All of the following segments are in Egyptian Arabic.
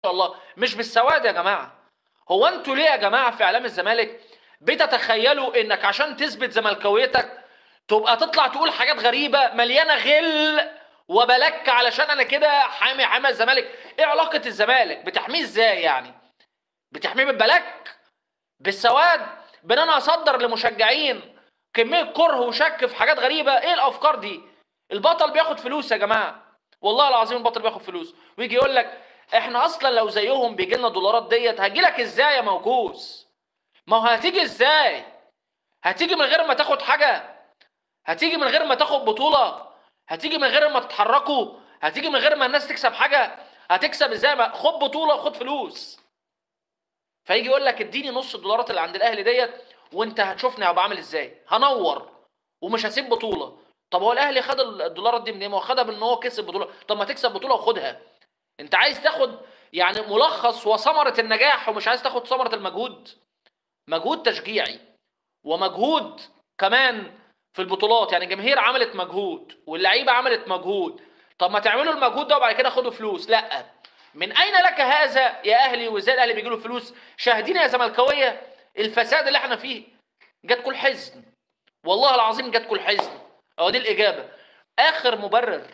الله مش بالسواد يا جماعه هو انتوا ليه يا جماعه في اعلام الزمالك بتتخيلوا انك عشان تثبت زملكاويتك تبقى تطلع تقول حاجات غريبه مليانه غل وبلك علشان انا كده حامي حامي الزمالك ايه علاقه الزمالك بتحميه ازاي يعني بتحميه بالبلك بالسواد بان انا اصدر لمشجعين كميه كره وشك في حاجات غريبه ايه الافكار دي البطل بياخد فلوس يا جماعه والله العظيم البطل بياخد فلوس ويجي يقول لك احنا اصلا لو زيهم بيجي لنا دولارات ديت هتجي لك ازاي يا موكوس ما هو هتيجي ازاي هتيجي من غير ما تاخد حاجه هتيجي من غير ما تاخد بطوله هتيجي من غير ما تتحركوا هتيجي من غير ما الناس تكسب حاجه هتكسب ازاي ما خد بطوله خد فلوس فيجي يقول لك اديني نص الدولارات اللي عند الاهلي ديت وانت هتشوفني هبقى عامل ازاي هنور ومش هسيب بطوله طب هو الاهلي خد الدولارات دي منين ما هو خدها بان هو كسب بطوله طب ما تكسب بطوله وخدها انت عايز تاخد يعني ملخص وثمره النجاح ومش عايز تاخد ثمره المجهود مجهود تشجيعي ومجهود كمان في البطولات يعني الجماهير عملت مجهود واللعيبه عملت مجهود طب ما تعملوا المجهود ده وبعد كده خدوا فلوس لا من اين لك هذا يا اهلي وازاي الاهلي بيجي له فلوس شاهدين يا زملكاويه الفساد اللي احنا فيه جت كل حزن والله العظيم جت كل حزن اهو دي الاجابه اخر مبرر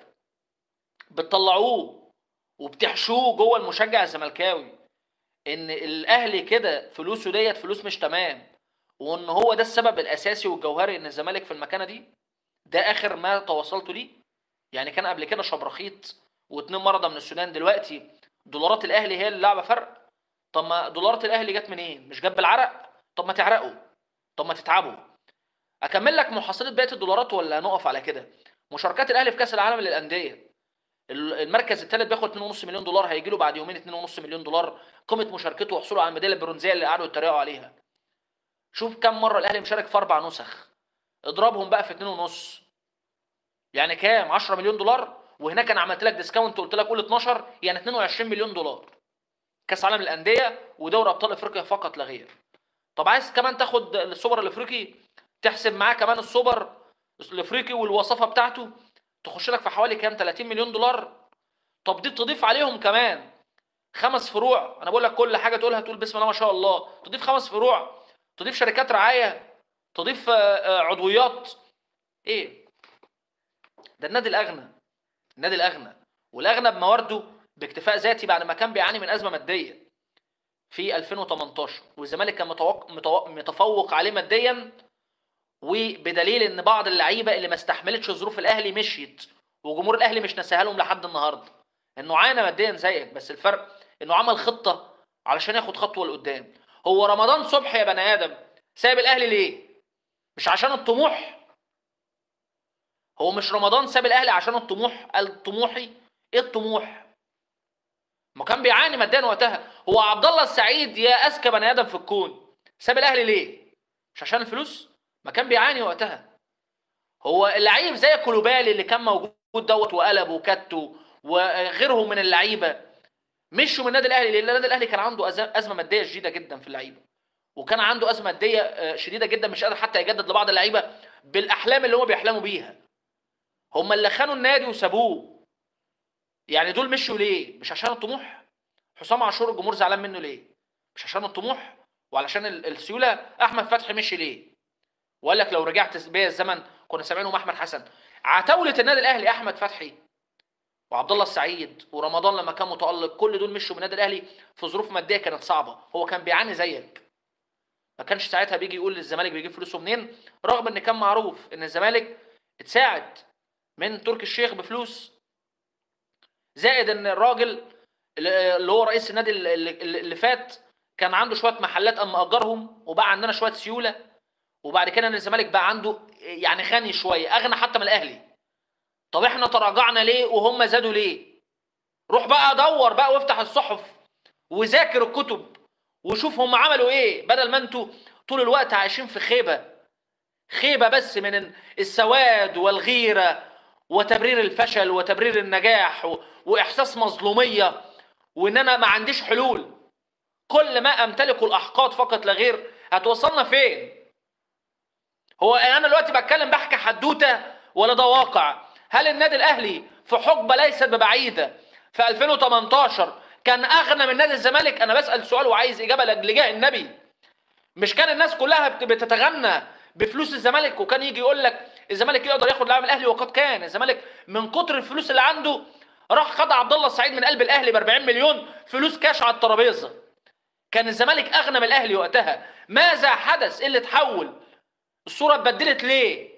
بتطلعوه وبتحشوه جوه المشجع الزملكاوي ان الاهلي كده فلوسه ديت فلوس مش تمام وان هو ده السبب الاساسي والجوهري ان الزمالك في المكانه دي ده اخر ما تواصلتوا ليه يعني كان قبل كده شبرخيط واتنين مرضى من السودان دلوقتي دولارات الاهلي هي اللي لعبه فرق طب ما دولارات الاهلي جت منين مش جت بالعرق طب ما تعرقوا طب ما تتعبوا اكمل لك محصله بقيه الدولارات ولا نقف على كده مشاركات الاهلي في كاس العالم للانديه المركز الثالث بياخد 2.5 مليون دولار هيجي له بعد يومين 2.5 مليون دولار قيمه مشاركته وحصوله على الميداليه البرونزيه اللي قعدوا يتريقوا عليها شوف كم مره الاهلي مشارك في اربع نسخ اضربهم بقى في 2.5 يعني كام 10 مليون دولار وهناك انا عملت لك ديسكاونت قلت لك قول 12 يعني 22 مليون دولار كاس عالم الانديه ودوري ابطال افريقيا فقط لا غير طب عايز كمان تاخد السوبر الافريقي تحسب معاه كمان السوبر الافريقي والوصفه بتاعته تخش لك في حوالي كام 30 مليون دولار طب دي تضيف عليهم كمان خمس فروع انا بقول لك كل حاجه تقولها تقول بسم الله ما شاء الله تضيف خمس فروع تضيف شركات رعايه تضيف عضويات ايه ده النادي الاغنى النادي الاغنى والاغنى بموارده باكتفاء ذاتي بعد ما كان بيعاني من ازمه ماديه في 2018 والزمالك كان متوق... متوق... متفوق عليه ماديا وبدليل ان بعض اللعيبه اللي ما استحملتش ظروف الاهلي مشيت وجمهور الاهلي مش نساها لهم لحد النهارده انه عانى ماديا زيك بس الفرق انه عمل خطه علشان ياخد خطوه لقدام هو رمضان صبحي يا بني ادم سايب الاهلي ليه مش عشان الطموح هو مش رمضان ساب الاهلي عشان الطموح قال طموحي ايه الطموح ما كان بيعاني ماديا وقتها هو عبد الله السعيد يا اذكى بني ادم في الكون ساب الاهلي ليه مش عشان الفلوس ما كان بيعاني وقتها هو اللعيب زي كولوبالي اللي كان موجود دوت وقلب وكت وغيرهم من اللعيبه مشوا من النادي الاهلي لان النادي الاهلي كان عنده ازمه ماديه شديده جدا في اللعيبه وكان عنده ازمه ماديه شديده جدا مش قادر حتى يجدد لبعض اللعيبه بالاحلام اللي هم بيحلموا بيها هم اللي خانوا النادي وسابوه يعني دول مشوا ليه مش عشان الطموح حسام عاشور الجمهور زعلان منه ليه مش عشان الطموح وعلشان السيوله احمد فتحي مشي ليه وقال لك لو رجعت بيا الزمن كنا سامعينهم احمد حسن عتاوله النادي الاهلي احمد فتحي وعبد الله السعيد ورمضان لما كان متالق كل دول مشوا من النادي الاهلي في ظروف ماديه كانت صعبه هو كان بيعاني زيك ما كانش ساعتها بيجي يقول للزمالك بيجيب فلوسه منين رغم ان كان معروف ان الزمالك اتساعد من تركي الشيخ بفلوس زائد ان الراجل اللي هو رئيس النادي اللي فات كان عنده شويه محلات اما اجرهم وبقى عندنا شويه سيوله وبعد كده ان الزمالك بقى عنده يعني غني شويه اغنى حتى من الاهلي طب احنا تراجعنا ليه وهم زادوا ليه روح بقى دور بقى وافتح الصحف وذاكر الكتب وشوف هم عملوا ايه بدل ما انتوا طول الوقت عايشين في خيبه خيبه بس من السواد والغيره وتبرير الفشل وتبرير النجاح و... واحساس مظلوميه وان انا ما عنديش حلول كل ما امتلكه الاحقاد فقط لا غير هتوصلنا فين هو انا دلوقتي بتكلم بحكي حدوته ولا ده واقع هل النادي الاهلي في حقبه ليست ببعيده في 2018 كان اغنى من نادي الزمالك انا بسال سؤال وعايز اجابه لجاه النبي مش كان الناس كلها بت- بتتغنى بفلوس الزمالك وكان يجي يقول لك الزمالك يقدر ياخد لاعب الاهلي وقد كان الزمالك من كتر الفلوس اللي عنده راح خد عبد الله السعيد من قلب الاهلي ب 40 مليون فلوس كاش على الترابيزه كان الزمالك اغنى من الاهلي وقتها ماذا حدث ايه اللي اتحول الصوره اتبدلت ليه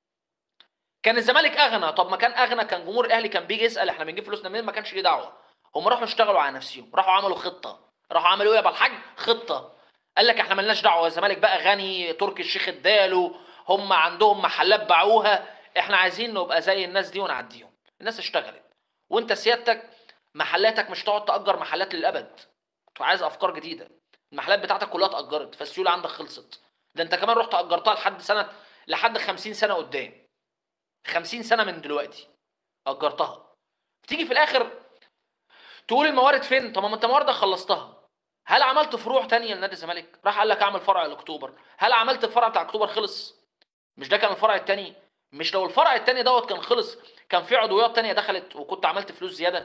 كان الزمالك اغنى طب ما كان اغنى كان جمهور الاهلي كان بيجي يسال احنا بنجيب فلوسنا منين ما كانش ليه دعوه هم راحوا اشتغلوا على نفسهم راحوا عملوا خطه راحوا عملوا ايه يا أبو الحاج خطه قال لك احنا ملناش دعوه الزمالك بقى غني تركي الشيخ اداله هم عندهم محلات باعوها احنا عايزين نبقى زي الناس دي ونعديهم الناس اشتغلت وانت سيادتك محلاتك مش تقعد تاجر محلات للابد انت عايز افكار جديده المحلات بتاعتك كلها اتاجرت فالسيوله عندك خلصت ده انت كمان رحت اجرتها لحد سنه لحد 50 سنه قدام 50 سنه من دلوقتي اجرتها تيجي في الاخر تقول الموارد فين طب ما انت مواردك خلصتها هل عملت فروع تانية لنادي الزمالك راح قال لك اعمل فرع لاكتوبر هل عملت الفرع بتاع اكتوبر خلص مش ده كان الفرع التاني مش لو الفرع التاني دوت كان خلص كان في عضويات تانية دخلت وكنت عملت فلوس زياده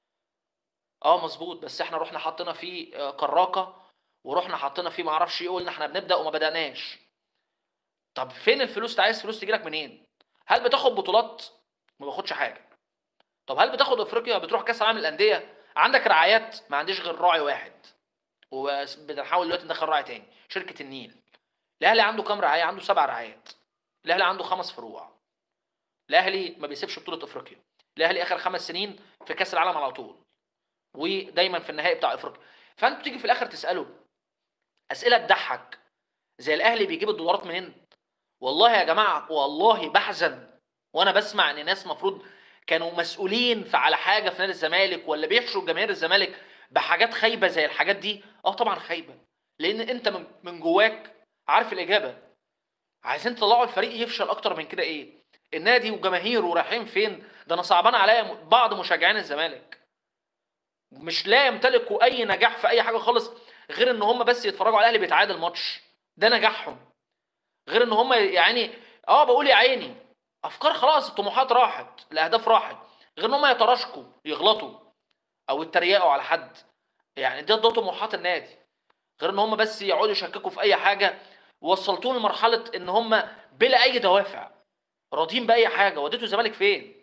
اه مظبوط بس احنا رحنا حطينا فيه آه، كراكه ورحنا حطينا فيه معرفش ايه قلنا احنا بنبدا وما بداناش طب فين الفلوس انت عايز فلوس تجيلك منين هل بتاخد بطولات ما باخدش حاجه طب هل بتاخد افريقيا بتروح كاس العالم للانديه عندك رعايات ما عنديش غير راعي واحد وبنحاول دلوقتي ندخل راعي تاني شركه النيل الاهلي عنده كام رعايه عنده سبع رعايات الاهلي عنده خمس فروع الاهلي ما بيسيبش بطوله افريقيا الاهلي اخر خمس سنين في كاس العالم على طول ودايما في النهائي بتاع افريقيا فانت تيجي في الاخر تساله اسئله تضحك زي الاهلي بيجيب الدولارات منين والله يا جماعه والله بحزن وانا بسمع ان ناس مفروض كانوا مسؤولين في على حاجه في نادي الزمالك ولا بيحشوا جماهير الزمالك بحاجات خايبه زي الحاجات دي اه طبعا خايبه لان انت من من جواك عارف الاجابه عايزين تطلعوا الفريق يفشل اكتر من كده ايه النادي وجماهيره رايحين فين ده انا صعبان عليا م- بعض مشجعين الزمالك مش لا يمتلكوا اي نجاح في اي حاجه خالص غير ان هم بس يتفرجوا على الاهلي بيتعادل ماتش ده نجاحهم غير ان هم يعني اه بقول يا عيني افكار خلاص الطموحات راحت الاهداف راحت غير ان هم يتراشقوا يغلطوا او يتريقوا على حد يعني ده ده طموحات النادي غير ان هم بس يقعدوا يشككوا في اي حاجه وصلتوهم لمرحله ان هم بلا اي دوافع راضيين باي حاجه وديتوا الزمالك فين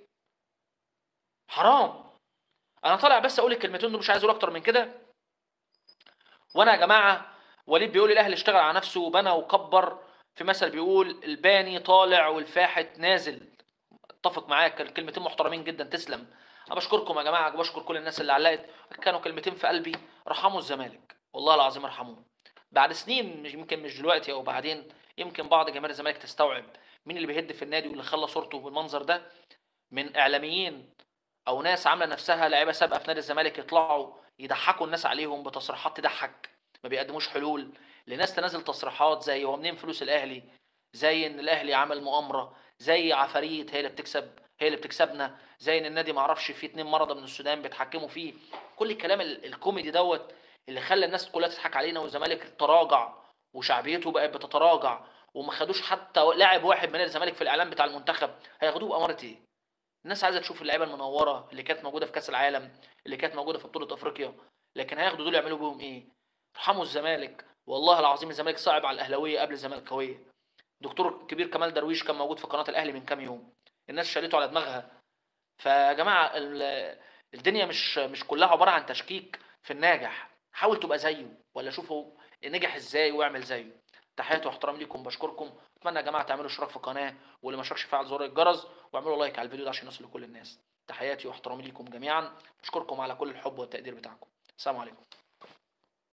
حرام انا طالع بس اقول الكلمتين دول مش عايز اقول اكتر من كده وانا يا جماعه وليد بيقول الاهلي اشتغل على نفسه وبنى وكبر في مثل بيقول الباني طالع والفاحت نازل اتفق معاك الكلمتين محترمين جدا تسلم انا بشكركم يا جماعه بشكر كل الناس اللي علقت كانوا كلمتين في قلبي رحموا الزمالك والله العظيم ارحموه بعد سنين مش يمكن مش دلوقتي او بعدين يمكن بعض جماهير الزمالك تستوعب مين اللي بيهد في النادي واللي خلى صورته بالمنظر ده من اعلاميين او ناس عامله نفسها لعيبه سابقه في نادي الزمالك يطلعوا يضحكوا الناس عليهم بتصريحات تضحك ما بيقدموش حلول لناس تنزل تصريحات زي هو منين فلوس الاهلي زي ان الاهلي عمل مؤامره زي عفاريت هي اللي بتكسب هي اللي بتكسبنا زي ان النادي ما اعرفش فيه اتنين مرضى من السودان بيتحكموا فيه كل الكلام ال- الكوميدي دوت اللي خلى الناس كلها تضحك علينا والزمالك تراجع وشعبيته بقت بتتراجع وما خدوش حتى لاعب واحد من الزمالك في الاعلام بتاع المنتخب هياخدوه باماره ايه الناس عايزه تشوف اللعيبه المنوره اللي كانت موجوده في كاس العالم اللي كانت موجوده في بطوله افريقيا لكن هياخدوا دول يعملوا بيهم ايه ارحموا الزمالك والله العظيم الزمالك صعب على الاهلاويه قبل الزملكاويه دكتور كبير كمال درويش كان موجود في قناه الاهلي من كام يوم الناس شالته على دماغها فيا جماعه ال- الدنيا مش مش كلها عباره عن تشكيك في الناجح حاول تبقى زيه ولا شوفوا نجح ازاي واعمل زيه تحياتي واحترام ليكم بشكركم اتمنى يا جماعه تعملوا اشتراك في القناه واللي ما اشتركش فعل زر الجرس واعملوا لايك على الفيديو ده عشان يوصل لكل الناس تحياتي واحترامي ليكم جميعا بشكركم على كل الحب والتقدير بتاعكم السلام عليكم